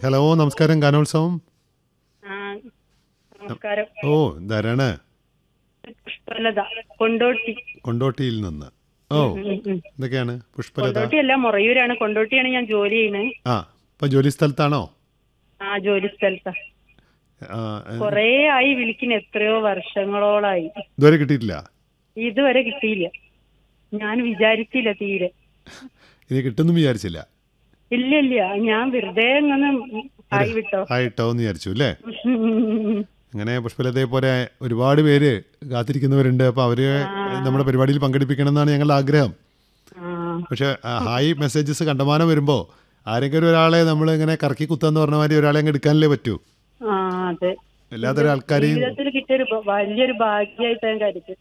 Hello നമസ്കാരം ഗാനോത്സവം ആ, നമസ്കാരം ഓ ധാരാണ് പുഷ്പലത കൊണ്ടോട്ടി കൊണ്ടോട്ടിയിൽ നിന്ന് ഓ ഉം, ഉം. എന്തൊക്കെയാണ് പുഷ്പലത കൊണ്ടോട്ടി അല്ല മൊറയൂരാണ് കൊണ്ടോട്ടിയാണ് ഞാൻ ജോലി ചെയ്യുന്നത് ആ ഇപ്പൊ ജോലി സ്ഥലത്താണോ ആ ജോലി സ്ഥലത്താ ആ, എ- കൊറേ ആയി വിളിക്കുന്ന എത്രയോ വർഷങ്ങളോളായി ഇതുവരെ കിട്ടിയിട്ടില്ല ഇതുവരെ കിട്ടിയില്ല ഞാൻ വിചാരിച്ചില്ല തീരെ ഇനി കിട്ടുമെന്ന് വിചാരിച്ചില്ല ഇല്ല ഇല്ല ഞാൻ വെറുതെ അങ്ങനെ ആയി വിട്ടോ ആയിട്ടോ എന്ന് വിചാരിച്ചു അല്ലേ അങ്ങനെ പുഷ്പലതയെ പോലെ ഒരുപാട് പേര് കാത്തിരിക്കുന്നവരുണ്ട് അപ്പോൾ അവര് നമ്മുടെ പരിപാടിയിൽ പങ്കെടുപ്പിക്കണം എന്നാണ് ഞങ്ങളുടെ ആഗ്രഹം ആ, പക്ഷെ ആ, ഹായ് മെസ്സേജസ് കണ്ടമാനം വരുമ്പോൾ ആരെങ്കിലും ഒരാളെ നമ്മൾ ഇങ്ങനെ കറക്കി കുത്താന്ന് പറഞ്ഞ മാതിരി ഒരാളെ അങ്ങ് എടുക്കാനല്ലേ പറ്റൂ ആ അതെ എല്ലാത്തരം ആൾക്കാരെയും ജീവിതത്തിൽ കിട്ടിയൊരു ഭ- വലിയൊരു ഭാഗ്യമായിട്ട് ഞാൻ കരുതി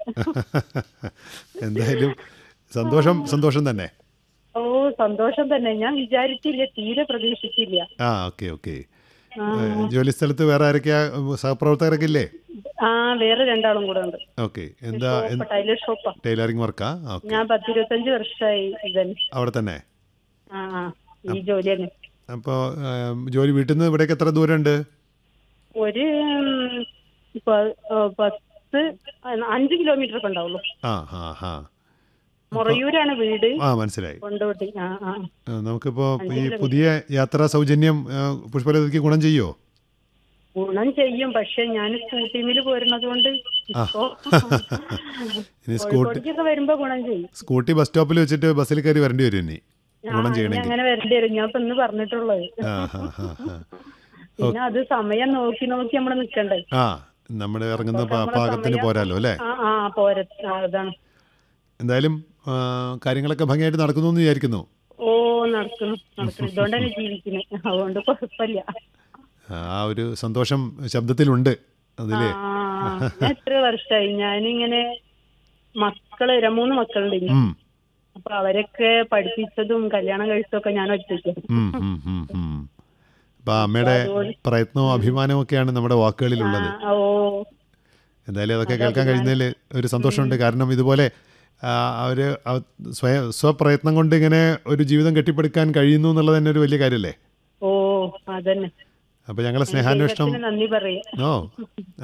എന്തായാലും സന്തോഷം സന്തോഷം തന്നെ ഓ സന്തോഷം തന്നെ ഞാൻ വിചാരിച്ചില്ല തീരെ പ്രതീക്ഷിച്ചില്ല ആ ഓക്കെ ഓക്കെ ജോലി സ്ഥലത്ത് വേറെ ആരൊക്കെയാ ഉം, സഹപ്രവർത്തകരൊക്കെ ഇല്ലേ ആ വേറെ രണ്ടാളും കൂടെ ഉണ്ട് ഓക്കെ എന്താ ഷോപ്പ് ടൈലർ ഷോപ്പാ ടൈലറിംഗ് വർക്കാ ഓക്കെ ഞാൻ പത്തിരുപത്തഞ്ച് വർഷമായി ഇതന്നെ അവിടെ തന്നെ ആ ആ ഈ ജോലി തന്നെ അപ്പോൾ ജോലി വീട്ടിൽ നിന്ന് ഇവിടേക്ക് എത്ര ദൂരമുണ്ട് ഒരു ഉം, പ- ആ, പത്ത് അഞ്ച് കിലോമീറ്റർ ഒക്കെ ഉണ്ടാവുള്ളൂ ആ ഹാ ഹാ മൊറയൂരാണ് വീട് ആ മനസ്സിലായി കൊണ്ടോട്ടി ആ ആ ആ, നമുക്കിപ്പോൾ ഈ പുതിയ യാത്രാ സൗജന്യം ആ, പുഷ്പലതയ്ക്ക് ഗുണം ചെയ്യോ ഗുണം ചെയ്യും പക്ഷെ ഞാൻ സ്കൂട്ടിമിൽ പോരുന്നത് കൊണ്ട് ഇപ്പോ ഇനി സ്കൂട്ടി കോഴിക്കോട്ടേക്കൊക്കെ വരുമ്പോ ഗുണം ചെയ്യും സ്കൂട്ടി ബസ് സ്റ്റോപ്പിൽ വെച്ചിട്ട് ബസ്സിൽ കയറി വരേണ്ടി വരും ഇനി ആ, ഗുണം ഇനി ചെയ്യണമെങ്കിൽ അങ്ങനെ വരേണ്ടി വരും ഞാൻ ഇപ്പൊ ഇന്ന് പറഞ്ഞിട്ടുള്ളത് ആ ഹാ ഹാ ഹാ പിന്നെ അത് സമയം നോക്കി നോക്കി നമ്മൾ നിക്കണ്ടേ ആ നമ്മൾ ഇറങ്ങുന്ന പാ- പാകത്തിന് പോരാലോ അല്ലേ ആ ആ പോര ആ, അതാണ് എന്തായാലും ആ, കാര്യങ്ങളൊക്കെ ഭംഗിയായിട്ട് നടക്കുന്നു എന്ന് വിചാരിക്കുന്നു ഓ നടക്കുന്നു നടക്കുന്നു ഇതുകൊണ്ട് തന്നെ ജീവിക്കുന്നത് അതുകൊണ്ട് കുഴപ്പമില്ല ആ ഒരു സന്തോഷം ശബ്ദത്തിലുണ്ട് അതില് ആ ഞാൻ എത്ര വർഷമായി ഞാനിങ്ങനെ മക്കള് ര- മൂന്ന് മക്കളുണ്ട് ഇനി ഉം, അപ്പൊ അവരൊക്കെ പഠിപ്പിച്ചതും കല്യാണം കഴിച്ചതൊക്കെ ഞാൻ ഒറ്റയ്ക്ക് ഉം, ഉം, ഉം, ഉം. അപ്പൊ അമ്മയുടെ പ്രയത്നവും അഭിമാനവും ഒക്കെയാണ് നമ്മുടെ വാക്കുകളിലുള്ളത് ഓ എന്തായാലും അതൊക്കെ കേൾക്കാൻ കഴിയുന്നതിൽ ഒരു സന്തോഷമുണ്ട് കാരണം ഇതുപോലെ ആ, അവര് അവ- സ്വയം സ്വപ്രയത്നം കൊണ്ട് ഇങ്ങനെ ഒരു ജീവിതം കെട്ടിപ്പടുക്കാൻ കഴിയുന്നു എന്നുള്ളത് തന്നെ ഒരു വലിയ കാര്യമല്ലേ ഓ അതന്നെ അപ്പോൾ ഞങ്ങളെ സ്നേഹാന്വേഷണം ദൈവത്തിന് നന്ദി പറയാം ഓ